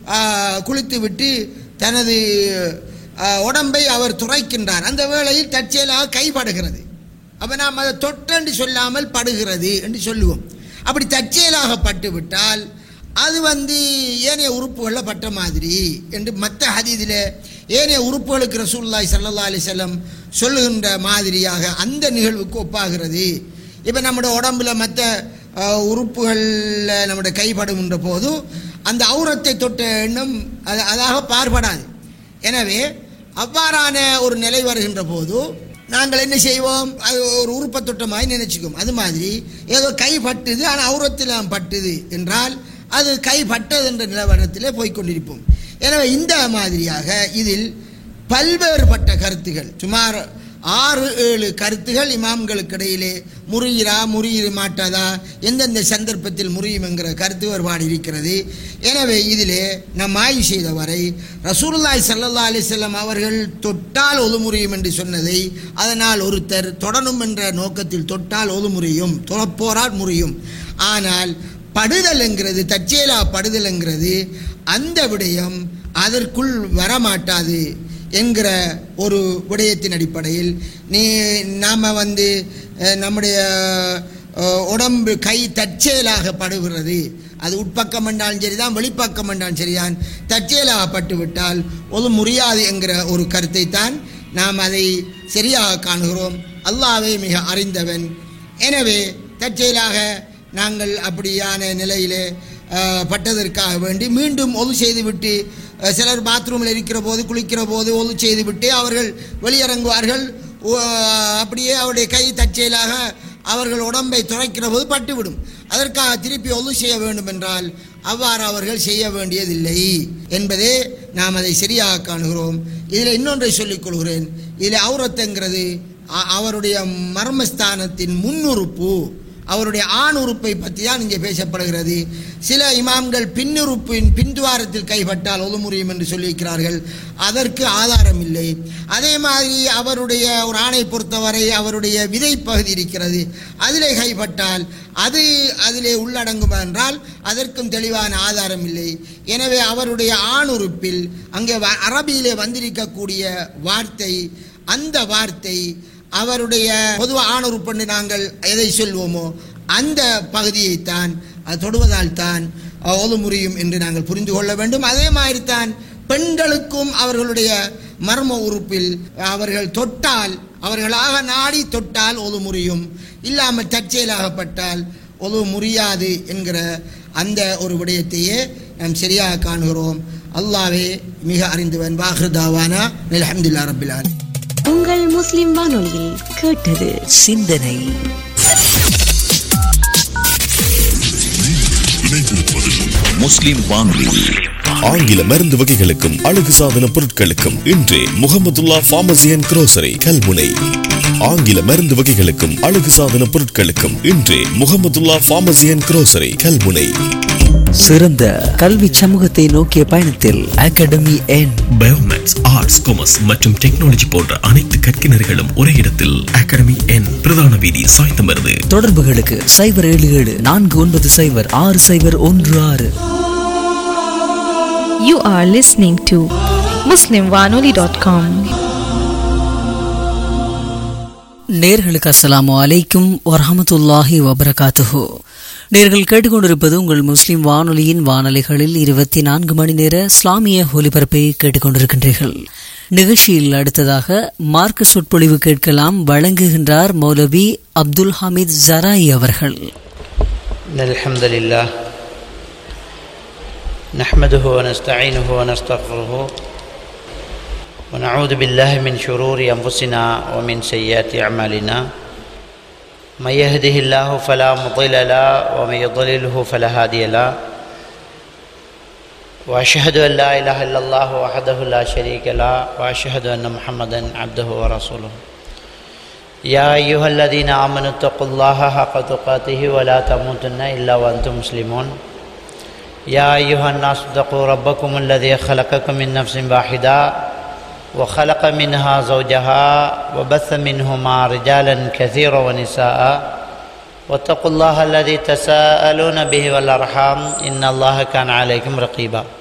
ஆ, குளித்து விட்டு தனது ஆ, உடம்பை அவர் துரைக்கின்றார் அந்த வேளையில் தற்செயலாக கைப்படுகிறது அப்போ நாம் அதை தொட்டென்று சொல்லாமல் படுகிறது என்று சொல்லுவோம் அப்படி தற்செயலாக பட்டு விட்டால் அது வந்து ஏனைய உறுப்புகளில் பட்ட மாதிரி என்று மற்ற ஹதீதில் ஏனைய உறுப்புகளுக்கு ரசூலுல்லாஹி ஸல்லல்லாஹு அலைஹி வஸல்லம் சொல்லுகின்ற மாதிரியாக அந்த நிகழ்வுக்கு ஒப்பாகிறது இப்போ நம்முடைய உடம்புல மற்ற உறுப்புகளில் நம்முடைய கைப்படுகின்ற போது அந்த அவுரத்தை தொட்ட எண்ணம் அது அதாக பார்படாது எனவே அவ்வாறான ஒரு நிலை வருகின்ற போது நாங்கள் என்ன செய்வோம் அது ஒரு உறுப்பை தொட்ட மாதிரி நினைச்சுக்குவோம் அது மாதிரி ஏதோ கை பட்டுது ஆனால் அவுரத்தில் பட்டுது என்றால் அது கை பட்டது என்ற நிலவரத்திலே போய்க்கொண்டிருப்போம் எனவே இந்த மாதிரியாக இதில் பல்வேறுபட்ட கருத்துகள் சுமார் ஆறு ஏழு கருத்துகள் இமாம்களுக்கு இடையிலே முறியிறா முறியிற மாட்டாதா எந்தெந்த சந்தர்ப்பத்தில் முறியும் என்கிற கருத்து வேறுபாடு இருக்கிறது எனவே இதிலே நம் ஆய்வு செய்த வரை ரசூலுல்லாஹி ஸல்லல்லாஹு அலைஹி வஸல்லம் அவர்கள் தொட்டால் ஒது முறியும் என்று சொன்னதை அதனால் ஒருத்தர் தொடரும் என்ற நோக்கத்தில் தொட்டால் ஒது முறியும் தொழப்போரால் முறியும் ஆனால் படுதல்ங்கிறது தற்செயலா படுதல்ங்கிறது அந்த விடயம் அதற்குள் வரமாட்டாது என்கிற ஒரு விடயத்தின் அடிப்படையில் நீ நாம் வந்து அஹ், நம்முடைய அஹ், உடம்பு கை தற்செயலாக படுகிறது அது உட்பக்கம் என்றாலும் சரிதான் வெளிப்பக்கம் என்றாலும் சரிதான் தற்செயலாக பட்டு விட்டால் ஒரு முடியாது என்கிற ஒரு கருத்தை தான் நாம் அதை சரியாக காணுகிறோம் அல்லாவே மிக அறிந்தவன் எனவே தற்செயலாக நாங்கள் அப்படியான நிலையிலே அஹ், பட்டதற்காக வேண்டி மீண்டும் ஒது செய்துவிட்டு அஹ், சிலர் பாத்ரூமில் இருக்கிற போது குளிக்கிற போது ஒது செய்துவிட்டு அவர்கள் வெளியிறங்குவார்கள் ஓ, அப்படியே அவருடைய கை தற்செயலாக அவர்கள் உடம்பை துளைக்கிற போது பட்டுவிடும் அதற்காக திருப்பி ஒது செய்ய வேண்டும் என்றால் அவ்வாறு அவர்கள் செய்ய வேண்டியதில்லை என்பதே நாம் அதை சரியாக காணுகிறோம் இதில் இன்னொன்றை சொல்லிக் கொள்கிறேன் இதில் அவுரத்துங்கிறது அ- அவருடைய மர்மஸ்தானத்தின் முன்னுறுப்பு அவருடைய ஆண் உறுப்பை பற்றி தான் இங்கே பேசப்படுகிறது சில இமாம்கள் பின்னுறுப்பின் பின்துவாரத்தில் கைப்பட்டால் ஒது முறியும் என்று சொல்லியிருக்கிறார்கள் அதற்கு ஆதாரம் இல்லை அதே மாதிரி அவருடைய ஒரு ஆணை பொறுத்தவரை அவருடைய விதை பகுதி இருக்கிறது அதிலே கைப்பட்டால் அது அதிலே உள்ளடங்கும் என்றால் அதற்கும் தெளிவான ஆதாரம் இல்லை எனவே அவருடைய ஆண் உறுப்பில் அங்கே வ- அரபியிலே வந்திருக்கக்கூடிய வார்த்தை அந்த வார்த்தை அவருடைய பொதுவாக ஆணுறுப்பண்டு நாங்கள் எதை சொல்வோமோ அந்த பகுதியைத்தான் அது தொடுவதால் தான் ஓது முறியும் என்று நாங்கள் புரிந்து கொள்ள வேண்டும் அதே மாதிரி தான் பெண்களுக்கும் அவர்களுடைய மர்ம உறுப்பில் அவர்கள் தொட்டால் அவர்களாக நாடி தொட்டால் ஒது முறியும் இல்லாமல் தற்செயலாகப்பட்டால் ஒது முறியாது என்கிற அந்த ஒரு விடயத்தையே நாம் சரியாக காணுகிறோம் அல்லாவே மிக அறிந்தவன் வாஹ்ருதாவானா அல்ஹம்துலில்லாஹ் ரப்பில் ஆலமீன் உங்கள் முஸ்லிம் வானொலியில் கேட்டது சிந்தனை முஸ்லிம் வானொலி ஆங்கில மருந்து வகைகளுக்கும் அழகு சாதன பொருட்களுக்கும் இன்றே Mohamedullah pharmacy and grocery Kalmunai ஆங்கில மருந்து வகைகளுக்கும் அழகு சாதன பொருட்களுக்கும் இன்றே Mohamedullah pharmacy and grocery Kalmunai சிறந்த கல்வி சமூகத்தை நோக்கிய பயணத்தில் academy N Biomax arts commerce மற்றும் டெக்னாலஜி போன்ற அனைத்து கற்கினர்களும் ஒரே இடத்தில் அகாடமி என் பிரதான வீதி சாய்ந்தமருது தொடர்புகளுக்கு சைபர் ஏழு ஏழு நான்கு ஒன்பது சைபர் ஆறு சைபர் ஒன்று ஆறு You are listening to MuslimWanoli.com. நேர்களுக்கு அஸ்ஸலாமு அலைக்கும் வரஹமத்துல்லாஹி வபரகாத்துஹு நேர்கள் கேட்டுக்கொண்டிருப்பது உங்கள் முஸ்லிம் வானொலியின் வானொலிகளில் இருபத்தி நான்கு மணி நேர இஸ்லாமிய ஒலிபரப்பை கேட்டுக்கொண்டிருக்கின்றீர்கள் நிகழ்ச்சியில் அடுத்ததாக மார்க்க சொற்பொழிவு கேட்கலாம் வழங்குகின்றார் மௌலவி அப்துல் ஹமீத் ஜராய் அவர்கள் إن الحمد لله نحمده ونستعينه ونستغفره ونعوذ بالله من شرور أنفسنا ومن سيئات أعمالنا من يهده الله فلا مضل له ومن يضلله فلا هادي له وأشهد أن لا إله إلا الله وحده لا شريك له وأشهد أن محمدا عبده ورسوله يا أيها الذين آمنوا اتقوا الله حق تقاته ولا تموتن إلا وأنتم مسلمون يا أيها الناس اتقوا ربكم الذي خلقكم من نفس واحدة وخلق منها زوجها وبث منهما رجالا كثيرا ونساء واتقوا الله الذي تساءلون به والأرحام إن الله كان عليكم رقيبا